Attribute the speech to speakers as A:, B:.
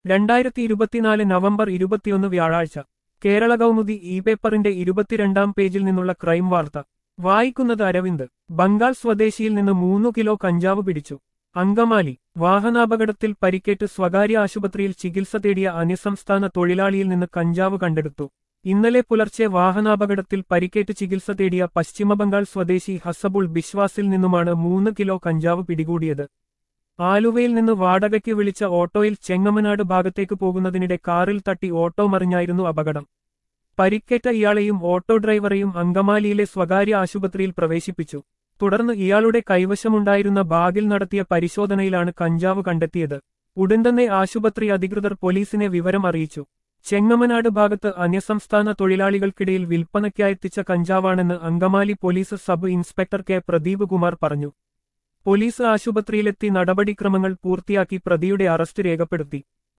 A: രണ്ടായിരത്തി ഇരുപത്തിനാല് നവംബർ ഇരുപത്തിയൊന്ന് വ്യാഴാഴ്ച കേരള കൗമുദി ഇ പേപ്പറിന്റെ ഇരുപത്തിരണ്ടാം പേജിൽ നിന്നുള്ള ക്രൈം വാർത്ത വായിക്കുന്നത് അരവിന്ദ് ബംഗാൾ സ്വദേശിയിൽ നിന്ന് മൂന്നു കിലോ കഞ്ചാവ് പിടിച്ചു അങ്കമാലി വാഹനാപകടത്തിൽ പരിക്കേറ്റ് സ്വകാര്യ ആശുപത്രിയിൽ ചികിത്സ തേടിയ അന്യസംസ്ഥാന തൊഴിലാളിയിൽ നിന്ന് കഞ്ചാവ് കണ്ടെടുത്തു ഇന്നലെ പുലർച്ചെ വാഹനാപകടത്തിൽ പരിക്കേറ്റ് ചികിത്സ തേടിയ പശ്ചിമബംഗാൾ സ്വദേശി ഹസബുൾ ബിശ്വാസിൽ നിന്നുമാണ് മൂന്ന് കിലോ കഞ്ചാവ് പിടികൂടിയത് ആലുവയിൽ നിന്ന് വാടകയ്ക്ക് വിളിച്ച ഓട്ടോയിൽ ചെങ്ങമനാട് ഭാഗത്തേക്ക് പോകുന്നതിനിടെ കാറിൽ തട്ടി ഓട്ടോ മറിഞ്ഞായിരുന്നു അപകടം പരിക്കേറ്റ ഇയാളെയും ഓട്ടോ ഡ്രൈവറെയും അങ്കമാലിയിലെ സ്വകാര്യ ആശുപത്രിയിൽ പ്രവേശിപ്പിച്ചു തുടർന്ന് ഇയാളുടെ കൈവശമുണ്ടായിരുന്ന ബാഗിൽ നടത്തിയ പരിശോധനയിലാണ് കഞ്ചാവ് കണ്ടെത്തിയത് ഉടൻ തന്നെ ആശുപത്രി അധികൃതർ പോലീസിനെ വിവരം അറിയിച്ചു ചെങ്ങമനാട് ഭാഗത്ത് അന്യസംസ്ഥാന തൊഴിലാളികൾക്കിടയിൽ വിൽപ്പനയ്ക്കായെത്തിച്ച കഞ്ചാവാണെന്ന് Angamaly police sub inspector K Pradeep Kumar പറഞ്ഞു പോലീസ് ആശുപത്രിയിലെത്തി നടപടിക്രമങ്ങൾ പൂർത്തിയാക്കി പ്രതിയുടെ അറസ്റ്റ് രേഖപ്പെടുത്തി